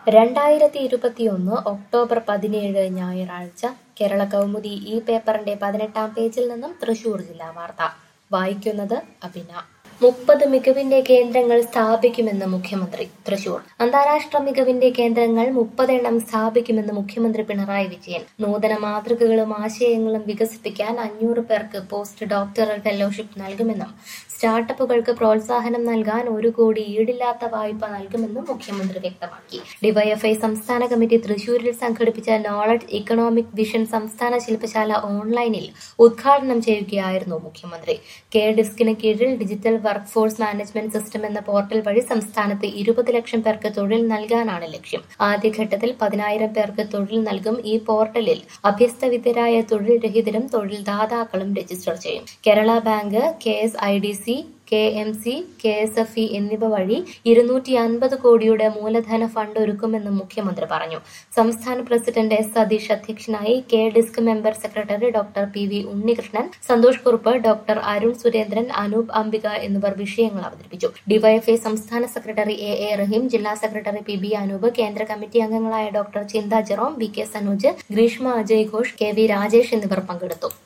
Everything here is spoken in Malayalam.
രണ്ടായിരത്തി ഇരുപത്തിയൊന്ന് ഒക്ടോബർ പതിനേഴ് ഞായറാഴ്ച കേരള കൗമുദി ഈ പേപ്പറിന്റെ പതിനെട്ടാം പേജിൽ നിന്നും തൃശൂർ ജില്ലാ വാർത്ത വായിക്കുന്നത് അഭിന മുപ്പത് മികവിന്റെ കേന്ദ്രങ്ങൾ സ്ഥാപിക്കുമെന്ന് മുഖ്യമന്ത്രി തൃശൂർ അന്താരാഷ്ട്ര മികവിന്റെ കേന്ദ്രങ്ങൾ മുപ്പതെണ്ണം സ്ഥാപിക്കുമെന്ന് മുഖ്യമന്ത്രി പിണറായി വിജയൻ നൂതന മാതൃകകളും ആശയങ്ങളും വികസിപ്പിക്കാൻ അഞ്ഞൂറ് പേർക്ക് പോസ്റ്റ് ഡോക്ടറൽ ഫെലോഷിപ്പ് നൽകുമെന്നും സ്റ്റാർട്ടപ്പുകൾക്ക് പ്രോത്സാഹനം നൽകാൻ ഒരു കോടി ഈടില്ലാത്ത വായ്പ നൽകുമെന്നും മുഖ്യമന്ത്രി വ്യക്തമാക്കി ഡിവൈഎഫ്ഐ സംസ്ഥാന കമ്മിറ്റി തൃശൂരിൽ സംഘടിപ്പിച്ച നോളജ് ഇക്കണോമിക് വിഷൻ സംസ്ഥാന ശില്പശാല ഓൺലൈനിൽ ഉദ്ഘാടനം ചെയ്യുകയായിരുന്നു മുഖ്യമന്ത്രി കെ ഡിസ്കിന് കീഴിൽ digital work force management system എന്ന പോർട്ടൽ വഴി സംസ്ഥാനത്ത് ഇരുപത് ലക്ഷം പേർക്ക് തൊഴിൽ നൽകാനാണ് ലക്ഷ്യം ആദ്യഘട്ടത്തിൽ പതിനായിരം പേർക്ക് തൊഴിൽ നൽകും ഈ പോർട്ടലിൽ അഭ്യസ്തവിദ്യരായ തൊഴിൽ രഹിതരും തൊഴിൽ ദാതാക്കളും രജിസ്റ്റർ ചെയ്യും Kerala bank K S I D C K M C K S F E എന്നിവ വഴി ഇരുന്നൂറ്റി അൻപത് കോടിയുടെ മൂലധന ഫണ്ട് ഒരുക്കുമെന്നും മുഖ്യമന്ത്രി പറഞ്ഞു സംസ്ഥാന പ്രസിഡന്റ് എസ് സതീഷ് അധ്യക്ഷനായി K DISC member secretary doctor P V Unnikrishnan Santhosh Kurup doctor Arun Surendran Anoop Ambika എന്നിവർ വിഷയങ്ങൾ അവതരിപ്പിച്ചു ഡിവൈഎഫ്ഐ സംസ്ഥാന സെക്രട്ടറി എ എ റഹീം ജില്ലാ സെക്രട്ടറി പി ബി അനൂപ് കേന്ദ്ര കമ്മിറ്റി അംഗങ്ങളായ doctor Chintha Jerome V K Sanoj Greeshma Ajay Ghosh K V Rajesh എന്നിവർ പങ്കെടുത്തു